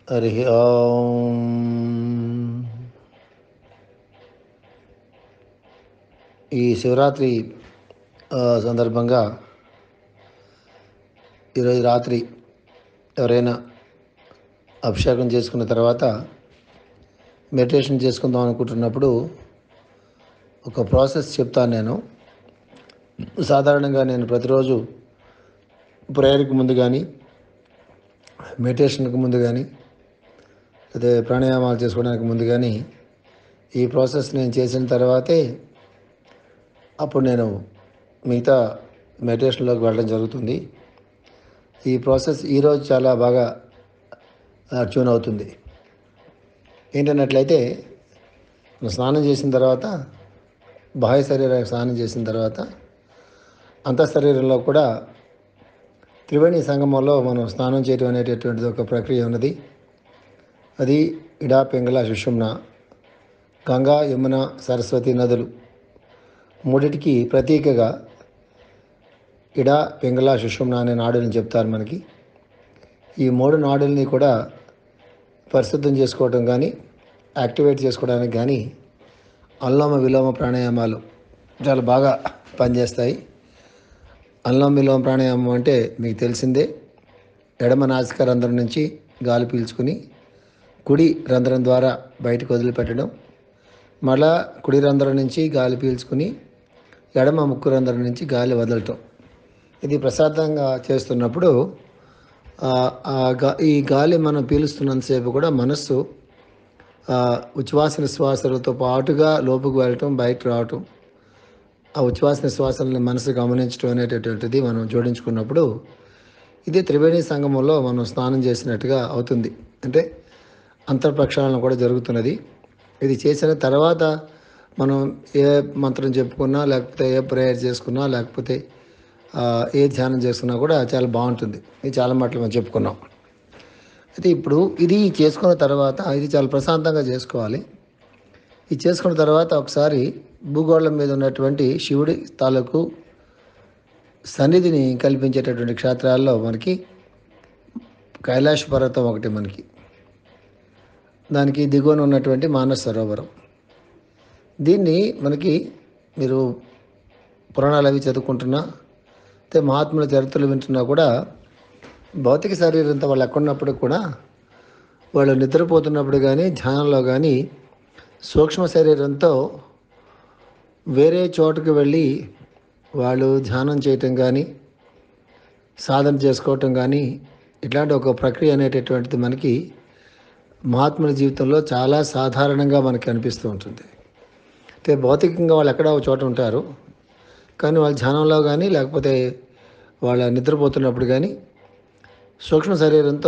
హరి ఓం ఈ శివరాత్రి ఆ, సందర్భంగా ఈరోజు రాత్రి ఎవరైనా అభిషేకం చేసుకున్న తర్వాత మెడిటేషన్ చేసుకుందాం అనుకుంటున్నప్పుడు ఒక ప్రాసెస్ చెప్తాను నేను సాధారణంగా నేను ప్రతిరోజు ప్రేయర్కి ముందు కానీ మెడిటేషన్కి ముందు కానీ అదే ప్రాణాయామాలు చేసుకోవడానికి ముందు కానీ ఈ ప్రాసెస్ నేను చేసిన తర్వాతే అప్పుడు నేను మిగతా మెడిటేషన్లోకి వెళ్ళడం జరుగుతుంది ఈ ప్రాసెస్ ఈరోజు చాలా బాగా ట్యూన్ అవుతుంది ఏంటన్నట్లయితే మనం స్నానం చేసిన తర్వాత బాహ్య శరీరానికి స్నానం చేసిన తర్వాత అంతః శరీరంలో కూడా త్రివేణి సంగమంలో మనం స్నానం చేయడం అనేటటువంటిది ఒక ప్రక్రియ ఉన్నది అది ఇడా పింగళ సుషుమ్న గంగా యమున సరస్వతి నదులు మూడిటికి ప్రతీకగా ఇడా పింగళ సుషుమ్న అనే నాడులను చెప్తారు మనకి ఈ మూడు నాడుల్ని కూడా పరిశుద్ధం చేసుకోవడం కానీ యాక్టివేట్ చేసుకోవడానికి కానీ అల్లోమ విలోమ ప్రాణాయామాలు చాలా బాగా పనిచేస్తాయి అల్లోమ విలోమ ప్రాణాయామం అంటే మీకు తెలిసిందే ఎడమ నాసిక రంధ్రం నుంచి గాలి పీల్చుకుని కుడి రంధ్రం ద్వారా బయటకు వదిలిపెట్టడం మళ్ళా కుడి రంధ్రం నుంచి గాలి పీల్చుకుని ఎడమ ముక్కు రంధ్రం నుంచి గాలి వదలటం ఇది ప్రసాదంగా చేస్తున్నప్పుడు ఆ, ఆ గా- ఈ గాలి మనం పీలుస్తున్నంతసేపు కూడా మనస్సు ఆ, ఉచ్ఛ్వాస నిశ్వాసాలతో పాటుగా లోపుకు వెళ్ళటం బయటకు రావటం ఆ ఉచ్ఛ్వాస నిశ్వాసాలను మనసు గమనించడం అనేటటువంటిది మనం జోడించుకున్నప్పుడు ఇది త్రివేణి సంగమంలో మనం స్నానం చేసినట్టుగా అవుతుంది అంటే అంతర్ప్రక్షాళన కూడా జరుగుతున్నది ఇది చేసిన తర్వాత మనం ఏ మంత్రం చెప్పుకున్నా లేకపోతే ఏ ప్రేయర్ చేసుకున్నా లేకపోతే ఆ, ఏ ధ్యానం చేసుకున్నా కూడా చాలా బాగుంటుంది ఇది చాలా మాటలు మనం చెప్పుకున్నాం అయితే ఇప్పుడు ఇది చేసుకున్న తర్వాత ఇది చాలా ప్రశాంతంగా చేసుకోవాలి ఇది చేసుకున్న తర్వాత ఒకసారి భూగోళం మీద ఉన్నటువంటి శివుడి తాలూకు సన్నిధిని కల్పించేటటువంటి క్షేత్రాల్లో మనకి కైలాస పర్వతం ఒకటి మనకి దానికి దిగువన ఉన్నటువంటి మానస సరోవరం దీన్ని మనకి మీరు పురాణాలు అవి చదువుకుంటున్నా అయితే మహాత్ముల చరిత్రలు వింటున్నా కూడా భౌతిక శరీరంతో వాళ్ళు ఎక్కడున్నప్పుడు కూడా వాళ్ళు నిద్రపోతున్నప్పుడు కానీ ధ్యానంలో కానీ సూక్ష్మ శరీరంతో వేరే చోటుకు వెళ్ళి వాళ్ళు ధ్యానం చేయటం కానీ సాధన చేసుకోవటం కానీ ఇట్లాంటి ఒక ప్రక్రియ అనేటటువంటిది మనకి మహాత్ముల జీవితంలో చాలా సాధారణంగా మనకి అనిపిస్తూ ఉంటుంది అయితే భౌతికంగా వాళ్ళు ఎక్కడో ఒక చోట ఉంటారు కానీ వాళ్ళ ధ్యానంలో కానీ లేకపోతే వాళ్ళ నిద్రపోతున్నప్పుడు కానీ సూక్ష్మ శరీరంతో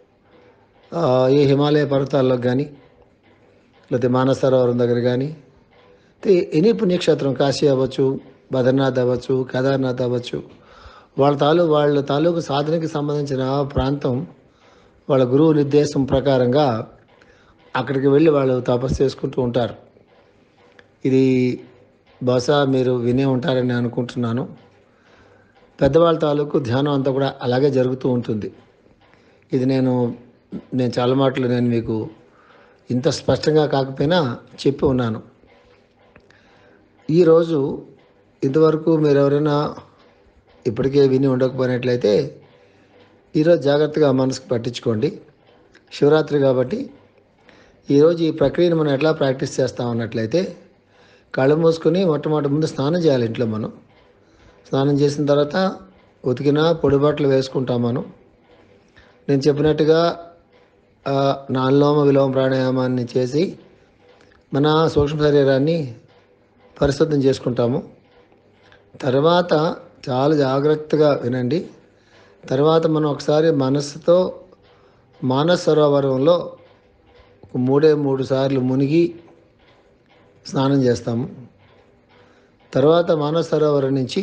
ఆ, ఈ హిమాలయ పర్వతాల్లో కానీ లేకపోతే మానస సరోవరం దగ్గర కానీ అయితే ఎనీ పుణ్యక్షేత్రం కాశీ అవ్వచ్చు బద్రీనాథ్ అవ్వచ్చు కేదార్నాథ్ అవ్వచ్చు వాళ్ళ తాలూ వాళ్ళ తాలూకు సాధనకి సంబంధించిన ప్రాంతం వాళ్ళ గురువు నిర్దేశం ప్రకారంగా అక్కడికి వెళ్ళి వాళ్ళు తపస్సు చేసుకుంటూ ఉంటారు ఇది బహుశా మీరు వినే ఉంటారని అనుకుంటున్నాను పెద్దవాళ్ళ తాలూకు ధ్యానం అంతా కూడా అలాగే జరుగుతూ ఉంటుంది ఇది నేను నేను చాలా మాటలు నేను మీకు ఇంత స్పష్టంగా కాకపోయినా చెప్పి ఉన్నాను ఈరోజు ఇంతవరకు మీరు ఎవరైనా ఇప్పటికే విని ఉండకపోయినట్లయితే ఈరోజు జాగ్రత్తగా మనసుకు పట్టించుకోండి శివరాత్రి కాబట్టి ఈరోజు ఈ ప్రక్రియను మనం ఎట్లా ప్రాక్టీస్ చేస్తాం అన్నట్లయితే కళ్ళు మూసుకొని మొట్టమొదటి ముందు స్నానం చేయాలి ఇంట్లో మనం స్నానం చేసిన తర్వాత ఉతికిన పొడి బట్టలు వేసుకుంటాం మనం నేను చెప్పినట్టుగా ఆ, నా అనులోమ విలోమ ప్రాణాయామాన్ని చేసి మన సూక్ష్మ శరీరాన్ని పరిశుద్ధం చేసుకుంటాము తర్వాత చాలా జాగ్రత్తగా వినండి తర్వాత మనం ఒకసారి మనస్సుతో మానస సరోవరంలో ఒక మూడే మూడు సార్లు మునిగి స్నానం చేస్తాము తర్వాత మానస సరోవరం నుంచి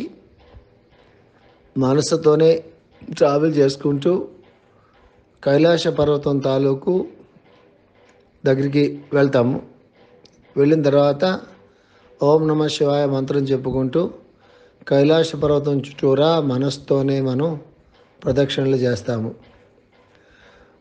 మనసుతోనే ట్రావెల్ చేసుకుంటూ కైలాస పర్వతం తాలూకు దగ్గరికి వెళ్తాము వెళ్ళిన తర్వాత ఓం నమ శివాయ మంత్రం చెప్పుకుంటూ కైలాస పర్వతం చుట్టూరా మనసుతోనే మనం ప్రదక్షిణలు చేస్తాము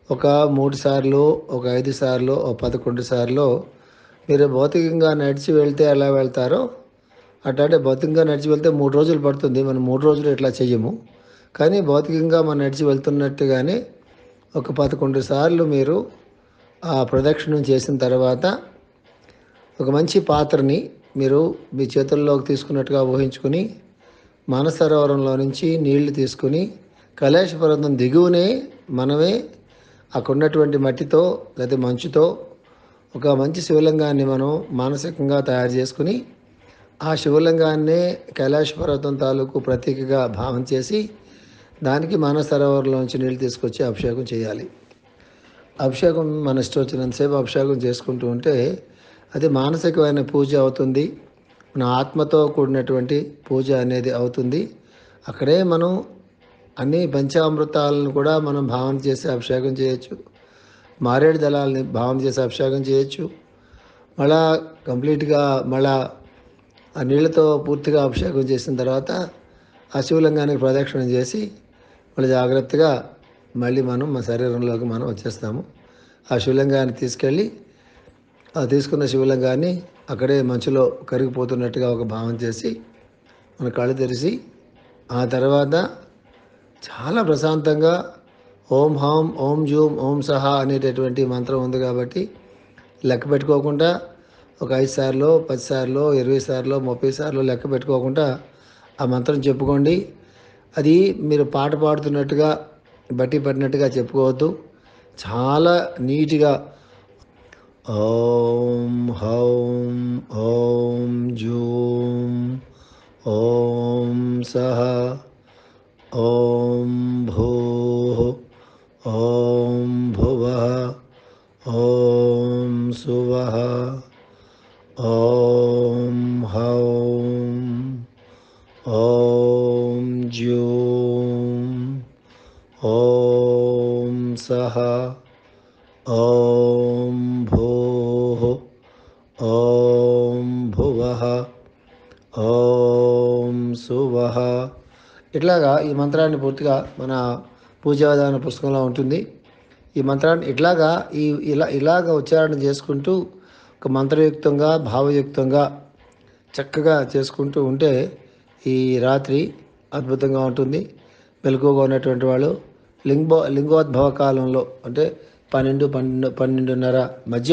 ఒక మూడు సార్లు ఒక ఐదు సార్లు ఒక పదకొండు సార్లు మీరు భౌతికంగా నడిచి వెళ్తే ఎలా వెళ్తారో అట్లాంటి భౌతికంగా నడిచి వెళ్తే మూడు రోజులు పడుతుంది మనం మూడు రోజులు ఇట్లా చెయ్యము కానీ భౌతికంగా మనం నడిచి వెళ్తున్నట్టుగానే ఒక పదకొండు సార్లు మీరు ఆ ప్రదక్షిణం చేసిన తర్వాత ఒక మంచి పాత్రని మీరు మీ చేతుల్లోకి తీసుకున్నట్టుగా ఊహించుకుని మానసరోవరంలో నుంచి నీళ్లు తీసుకుని కైలాస పర్వతం దిగువనే మనమే అక్కడ ఉన్నటువంటి మట్టితో లేదా మంచుతో ఒక మంచి శివలింగాన్ని మనం మానసికంగా తయారు చేసుకుని ఆ శివలింగాన్నే కైలాస పర్వతం తాలూకు ప్రతీకగా భావం చేసి దానికి మానసరోవరంలోంచి నీళ్ళు తీసుకొచ్చి అభిషేకం చేయాలి అభిషేకం మన ఇష్టం వచ్చినంతసేపు అభిషేకం చేసుకుంటూ ఉంటే అది మానసికమైన పూజ అవుతుంది మన ఆత్మతో కూడినటువంటి పూజ అనేది అవుతుంది అక్కడే మనం అన్ని పంచామృతాలను కూడా మనం భావన చేసి అభిషేకం చేయొచ్చు మారేడు దళాలని భావన చేసి అభిషేకం చేయొచ్చు మళ్ళా కంప్లీట్గా మళ్ళా ఆ నీళ్ళతో పూర్తిగా అభిషేకం చేసిన తర్వాత ఆ శివలింగానికి ప్రదక్షిణం చేసి మళ్ళీ జాగ్రత్తగా మళ్ళీ మనం మన శరీరంలోకి మనం వచ్చేస్తాము ఆ శివలింగాన్ని తీసుకెళ్ళి ఆ తీసుకున్న శివలింగాన్ని అక్కడే మంచులో కరిగిపోతున్నట్టుగా ఒక భావం చేసి మన కళ్ళు తెరిచి ఆ తర్వాత చాలా ప్రశాంతంగా ఓం హాం ఓం జూమ్ ఓం సహా అనేటటువంటి మంత్రం ఉంది కాబట్టి లెక్క పెట్టుకోకుండా ఒక ఐదు సార్లు పది సార్లు ఇరవై సార్లు ముప్పై సార్లు లెక్క పెట్టుకోకుండా ఆ మంత్రం చెప్పుకోండి అది మీరు పాట పాడుతున్నట్టుగా బట్టి పడినట్టుగా చెప్పుకోవద్దు చాలా నీట్గా ఓం హౌం ఓం జూం ఓం సహ ఓం భూ ఓం భువ ఓం సువ ఓం హౌం ఓం జూం ఓం సహ ఓం భూ ఓం భువ ఓం సువ ఇట్లాగా ఈ మంత్రాన్ని పూర్తిగా మన పూజా విధాన పుస్తకంలో ఉంటుంది ఈ మంత్రాన్ని ఇట్లాగా ఈ ఇలా ఇలాగ ఉచ్చారణ చేసుకుంటూ ఒక మంత్రయుక్తంగా భావయుక్తంగా చక్కగా చేసుకుంటూ ఉంటే ఈ రాత్రి అద్భుతంగా ఉంటుంది మెలకువగా ఉన్నటువంటి వాళ్ళు లింగో లింగోద్భవ కాలంలో అంటే పన్నెండు పన్నెండు పన్నెండున్నర మధ్య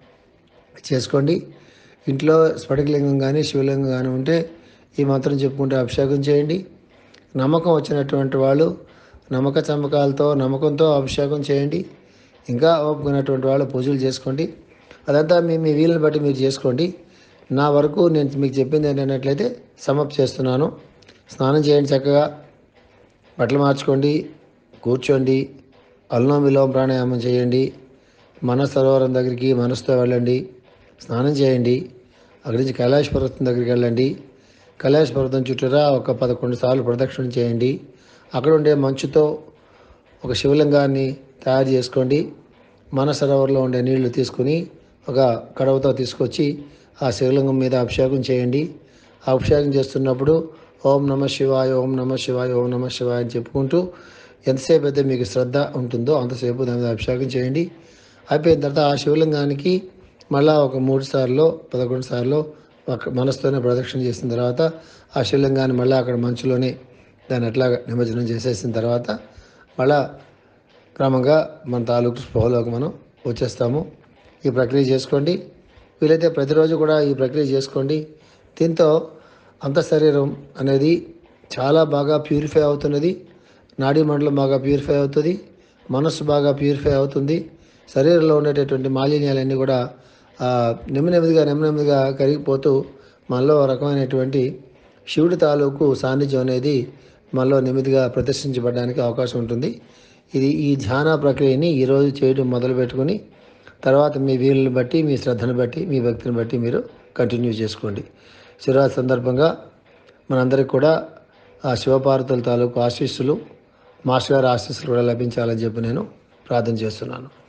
చేసుకోండి ఇంట్లో స్ఫటికలింగం కానీ శివలింగం కానీ ఉంటే ఈ మంత్రం చెప్పుకుంటే అభిషేకం చేయండి నమ్మకం వచ్చినటువంటి వాళ్ళు నమ్మక చమ్మకాలతో నమ్మకంతో అభిషేకం చేయండి ఇంకా ఓపుకున్నటువంటి వాళ్ళు పూజలు చేసుకోండి అదంతా మీ మీ వీలుని బట్టి మీరు చేసుకోండి నా వరకు నేను మీకు చెప్పింది ఏంటంటే సమాప్తి చేస్తున్నాను స్నానం చేయండి చక్కగా బట్టలు మార్చుకోండి కూర్చోండి అల్లం విలోమ ప్రాణాయామం చేయండి మన సరోవరం దగ్గరికి మనసుతో వెళ్ళండి స్నానం చేయండి అక్కడి నుంచి కైలాస పర్వతం దగ్గరికి వెళ్ళండి కైలాస పర్వతం చుట్టూరా ఒక పదకొండు సార్లు ప్రదక్షిణ చేయండి అక్కడ ఉండే మంచుతో ఒక శివలింగాన్ని తయారు చేసుకోండి మన సరోవరంలో ఉండే నీళ్లు తీసుకుని ఒక కడవతో తీసుకొచ్చి ఆ శివలింగం మీద అభిషేకం చేయండి ఆ అభిషేకం చేస్తున్నప్పుడు ఓం నమ శివాయ ఓం నమ శివాయ ఓం నమ శివాయ అని చెప్పుకుంటూ ఎంతసేపు అయితే మీకు శ్రద్ధ ఉంటుందో అంతసేపు దాని మీద అభిషేకం చేయండి అయిపోయిన తర్వాత ఆ శివలింగానికి మళ్ళా ఒక మూడు సార్లు పదకొండు సార్లు ఒక మనసుతోనే ప్రదక్షిణ చేసిన తర్వాత ఆ శివలింగాన్ని మళ్ళీ అక్కడ మంచులోనే దాన్ని అట్లా నిమజ్జనం చేసేసిన తర్వాత మళ్ళా క్రమంగా మన తాలూకు స్పృహలోకి మనం వచ్చేస్తాము ఈ ప్రక్రియ చేసుకోండి వీలైతే ప్రతిరోజు కూడా ఈ ప్రక్రియ చేసుకోండి దీంతో అంత శరీరం అనేది చాలా బాగా ప్యూరిఫై అవుతున్నది నాడీ మండలం బాగా ప్యూరిఫై అవుతుంది మనస్సు బాగా ప్యూరిఫై అవుతుంది శరీరంలో ఉండేటటువంటి మాలిన్యాలన్నీ కూడా ఆ, నెమ్మది నెమ్మదిగా నెమ్మది నెమ్మదిగా కరిగిపోతూ మనలో ఒక రకమైనటువంటి శివుడి తాలూకు సాన్నిధ్యం అనేది మనలో నెమ్మదిగా ప్రదర్శించబడడానికి అవకాశం ఉంటుంది ఇది ఈ ధ్యాన ప్రక్రియని ఈరోజు చేయడం మొదలు పెట్టుకొని తర్వాత మీ వీలుని బట్టి మీ శ్రద్ధను బట్టి మీ భక్తిని బట్టి మీరు కంటిన్యూ చేసుకోండి శివరాత్రి సందర్భంగా మనందరికి కూడా ఆ శివపార్వతుల తాలూకు ఆశీస్సులు మాస్టర్ గారి ఆశీస్సులు కూడా లభించాలని చెప్పి నేను ప్రార్థన చేస్తున్నాను